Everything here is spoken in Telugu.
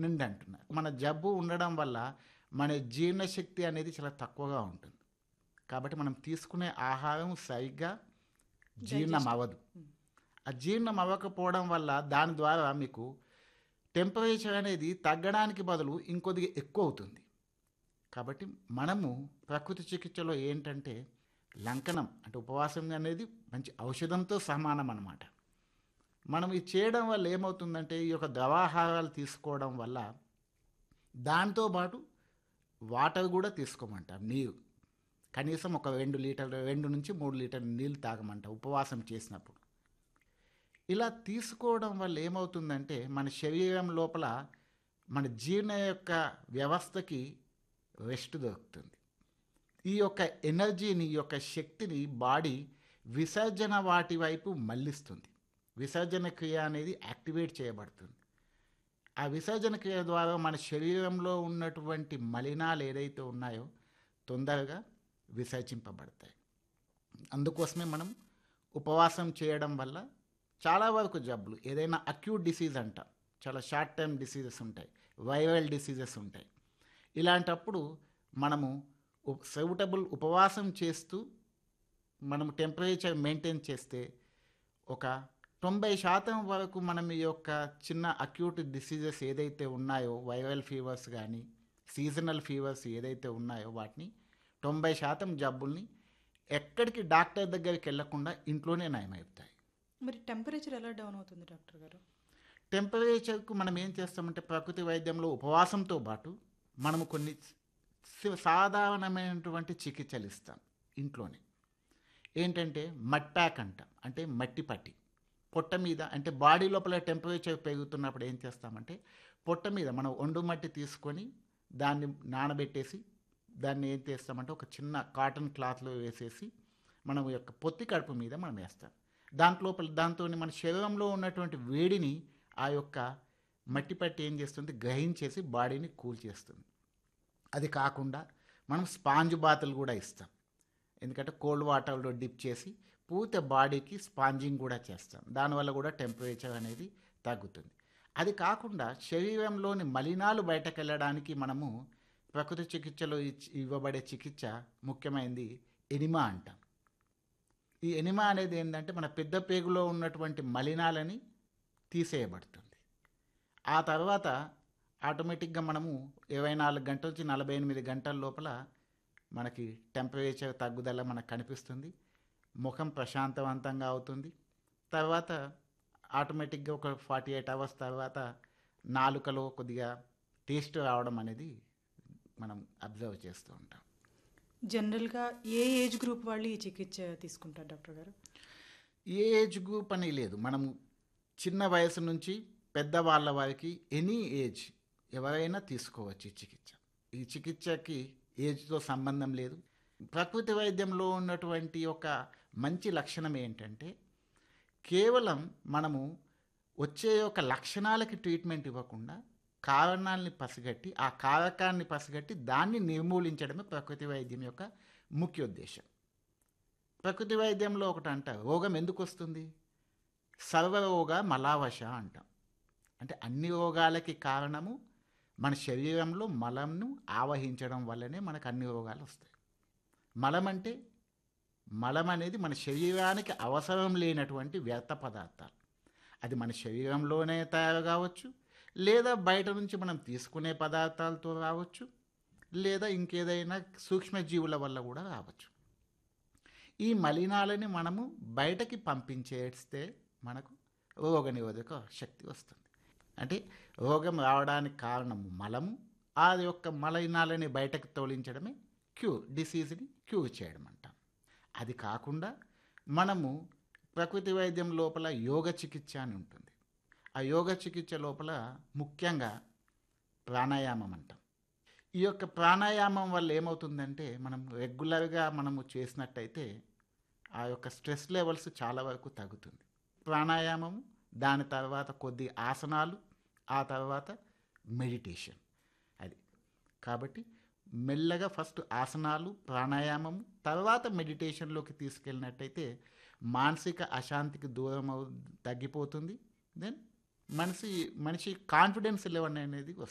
తినండి అంటున్నారు మన జబ్బు ఉండడం వల్ల మన జీర్ణశక్తి అనేది చాలా తక్కువగా ఉంటుంది కాబట్టి మనం తీసుకునే ఆహారం సరిగ్గా జీర్ణం అవ్వదు ఆ జీర్ణం అవ్వకపోవడం వల్ల దాని ద్వారా మీకు టెంపరేచర్ అనేది తగ్గడానికి బదులు ఇంకొద్దిగా ఎక్కువ అవుతుంది కాబట్టి మనము ప్రకృతి చికిత్సలో ఏంటంటే లంకనం అంటే ఉపవాసం అనేది మంచి ఔషధంతో సమానం అన్నమాట మనం ఇది చేయడం వల్ల ఏమవుతుందంటే ఈ యొక్క ద్రవాహారాలు తీసుకోవడం వల్ల దాంతో పాటు వాటర్ కూడా తీసుకోమంటాం నీరు కనీసం ఒక రెండు లీటర్లు రెండు నుంచి మూడు లీటర్ల నీళ్ళు తాగమంట ఉపవాసం చేసినప్పుడు ఇలా తీసుకోవడం వల్ల ఏమవుతుందంటే మన శరీరం లోపల మన జీర్ణ యొక్క వ్యవస్థకి రెస్ట్ దొరుకుతుంది ఈ యొక్క ఎనర్జీని ఈ యొక్క శక్తిని బాడీ విసర్జన వాటి వైపు మళ్ళిస్తుంది విసర్జన క్రియ అనేది యాక్టివేట్ చేయబడుతుంది ఆ విసర్జన క్రియ ద్వారా మన శరీరంలో ఉన్నటువంటి మలినాలు ఏదైతే ఉన్నాయో తొందరగా విసర్జింపబడతాయి అందుకోసమే మనం ఉపవాసం చేయడం వల్ల చాలా వరకు జబ్బులు ఏదైనా అక్యూట్ డిసీజ్ అంటాం చాలా షార్ట్ టైం డిసీజెస్ ఉంటాయి వైరల్ డిసీజెస్ ఉంటాయి ఇలాంటప్పుడు మనము సూటబుల్ ఉపవాసం చేస్తూ మనం టెంపరేచర్ మెయింటైన్ చేస్తే ఒక తొంభై శాతం వరకు మనం ఈ యొక్క చిన్న అక్యూట్ డిసీజెస్ ఏదైతే ఉన్నాయో వైరల్ ఫీవర్స్ కానీ సీజనల్ ఫీవర్స్ ఏదైతే ఉన్నాయో వాటిని తొంభై శాతం జబ్బుల్ని ఎక్కడికి డాక్టర్ దగ్గరికి వెళ్లకుండా ఇంట్లోనే నయమవుతాయి మరి టెంపరేచర్ ఎలా డౌన్ అవుతుంది డాక్టర్ గారు టెంపరేచర్కు మనం ఏం చేస్తామంటే ప్రకృతి వైద్యంలో ఉపవాసంతో పాటు మనము కొన్ని సి- సాధారణమైనటువంటి చికిత్సలు ఇస్తాం ఇంట్లోనే ఏంటంటే మడ్ ప్యాక్ అంటాం అంటే మట్టి పట్టి పొట్ట మీద అంటే బాడీ లోపల టెంపరేచర్ పెరుగుతున్నప్పుడు ఏం చేస్తామంటే పొట్ట మీద మనం ఒండు మట్టి తీసుకొని దాన్ని నానబెట్టేసి దాన్ని ఏం చేస్తామంటే ఒక చిన్న కాటన్ క్లాత్లో వేసేసి మనం యొక్క పొత్తి కడుపు మీద మనం వేస్తాం దాంట్లోపల దాంతో మన శరీరంలో ఉన్నటువంటి వేడిని ఆ యొక్క మట్టి పట్టి ఏం చేస్తుంది గ్రహించేసి బాడీని కూల్ చేస్తుంది అది కాకుండా మనం స్పాంజ్ బాతులు కూడా ఇస్తాం ఎందుకంటే కోల్డ్ వాటర్లో డిప్ చేసి పూర్తి బాడీకి స్పాంజింగ్ కూడా చేస్తాం దానివల్ల కూడా టెంపరేచర్ అనేది తగ్గుతుంది అది కాకుండా శరీరంలోని మలినాలు బయటకు వెళ్ళడానికి మనము ప్రకృతి చికిత్సలో ఇచ్- ఇవ్వబడే చికిత్స ముఖ్యమైనది ఎనిమా అంటాం ఈ ఎనిమా అనేది ఏంటంటే మన పెద్ద పేగులో ఉన్నటువంటి మలినాలని తీసేయబడుతుంది ఆ తర్వాత ఆటోమేటిక్గా మనము ఇరవై నాలుగు గంటల నుంచి నలభై ఎనిమిది గంటల లోపల మనకి టెంపరేచర్ తగ్గుదల మనకు కనిపిస్తుంది ముఖం ప్రశాంతవంతంగా అవుతుంది తర్వాత ఆటోమేటిక్గా ఒక ఫార్టీ ఎయిట్ అవర్స్ తర్వాత నాలుకలో కొద్దిగా టేస్ట్ రావడం అనేది మనం అబ్జర్వ్ చేస్తూ ఉంటాం జనరల్గా ఏ ఏజ్ గ్రూప్ వాళ్ళు ఈ చికిత్స తీసుకుంటారు డాక్టర్ గారు ఏ ఏజ్ గ్రూప్ అని లేదు మనం చిన్న వయసు నుంచి పెద్ద వాళ్ళ వారికి ఎనీ ఏజ్ ఎవరైనా తీసుకోవచ్చు ఈ చికిత్స ఈ చికిత్సకి ఏజ్తో సంబంధం లేదు ప్రకృతి వైద్యంలో ఉన్నటువంటి ఒక మంచి లక్షణం ఏంటంటే కేవలం మనము వచ్చే యొక్క లక్షణాలకి ట్రీట్మెంట్ ఇవ్వకుండా కారణాలని పసిగట్టి ఆ కారకాన్ని పసిగట్టి దాన్ని నిర్మూలించడమే ప్రకృతి వైద్యం యొక్క ముఖ్య ఉద్దేశం ప్రకృతి వైద్యంలో ఒకటి అంటారు రోగం ఎందుకు వస్తుంది సర్వరోగ మలావశ అంటాం అంటే అన్ని రోగాలకి కారణము మన శరీరంలో మలంను ఆవహించడం వల్లనే మనకు అన్ని రోగాలు వస్తాయి మలం అంటే మలం అనేది మన శరీరానికి అవసరం లేనటువంటి వ్యర్థ పదార్థాలు అది మన శరీరంలోనే తయారు కావచ్చు లేదా బయట నుంచి మనం తీసుకునే పదార్థాలతో రావచ్చు లేదా ఇంకేదైనా సూక్ష్మజీవుల వల్ల కూడా రావచ్చు ఈ మలినాలని మనము బయటకి పంపించేస్తే మనకు రోగ నిరోధక శక్తి వస్తుంది అంటే రోగం రావడానికి కారణము మలము ఆ యొక్క మలినాలని బయటకు తోలించడమే క్యూర్ డిసీజ్ని క్యూర్ చేయడం అంటాం అది కాకుండా మనము ప్రకృతి వైద్యం లోపల యోగ చికిత్స అని ఉంటుంది ఆ యోగ చికిత్స లోపల ముఖ్యంగా ప్రాణాయామం అంటాం ఈ యొక్క ప్రాణాయామం వల్ల ఏమవుతుందంటే మనం రెగ్యులర్గా మనము చేసినట్టయితే ఆ యొక్క స్ట్రెస్ లెవెల్స్ చాలా వరకు తగ్గుతుంది ప్రాణాయామము దాని తర్వాత కొద్ది ఆసనాలు ఆ తర్వాత మెడిటేషన్ అది కాబట్టి మెల్లగా ఫస్ట్ ఆసనాలు ప్రాణాయామం తర్వాత మెడిటేషన్లోకి తీసుకెళ్ళినట్టయితే మానసిక అశాంతికి దూరం అవు తగ్గిపోతుంది దెన్ మనిషి మనిషి కాన్ఫిడెన్స్ లెవెల్ అనేది వస్తుంది